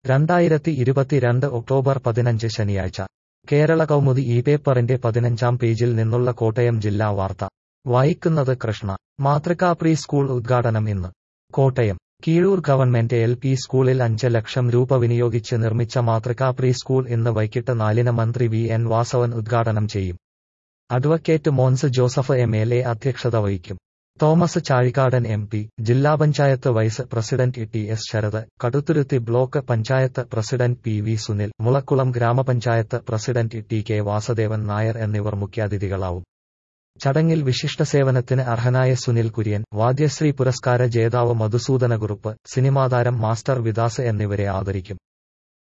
രണ്ടായിരത്തി ഇരുപത്തിരണ്ട് ഒക്ടോബർ പതിനഞ്ച് ശനിയാഴ്ച കേരള കൗമുദി ഈ പേപ്പറിന്റെ പതിനഞ്ചാം പേജിൽ നിന്നുള്ള കോട്ടയം ജില്ലാ വാർത്ത വായിക്കുന്നത് കൃഷ്ണ മാതൃകാ പ്രീ സ്കൂൾ ഉദ്ഘാടനം ഇന്ന് Kottayam Keezhoor government L P സ്കൂളിൽ അഞ്ച് ലക്ഷം രൂപ വിനിയോഗിച്ച് നിർമ്മിച്ച മാതൃകാ പ്രീ സ്കൂൾ ഇന്ന് വൈകിട്ട് നാലിന് മന്ത്രി വി എൻ വാസവൻ ഉദ്ഘാടനം ചെയ്യും advocate Mons Joseph M L A അധ്യക്ഷത വഹിക്കും തോമസ് ചാഴിക്കാടൻ എം പി ജില്ലാ panchayat vice president T S Sarath Kaduthuruthy block panchayat president P V Sunil Mulakkulam grama panchayat president T K Vasudevan Nair എന്നിവർ മുഖ്യാതിഥികളാവും ചടങ്ങിൽ വിശിഷ്ട സേവനത്തിന് അർഹനായ സുനിൽ കുര്യൻ വാദ്യശ്രീ പുരസ്കാര ജേതാവ് മധുസൂദനകുറുപ്പ് സിനിമാതാരം മാസ്റ്റർ വിദാസ് എന്നിവരെ ആദരിക്കും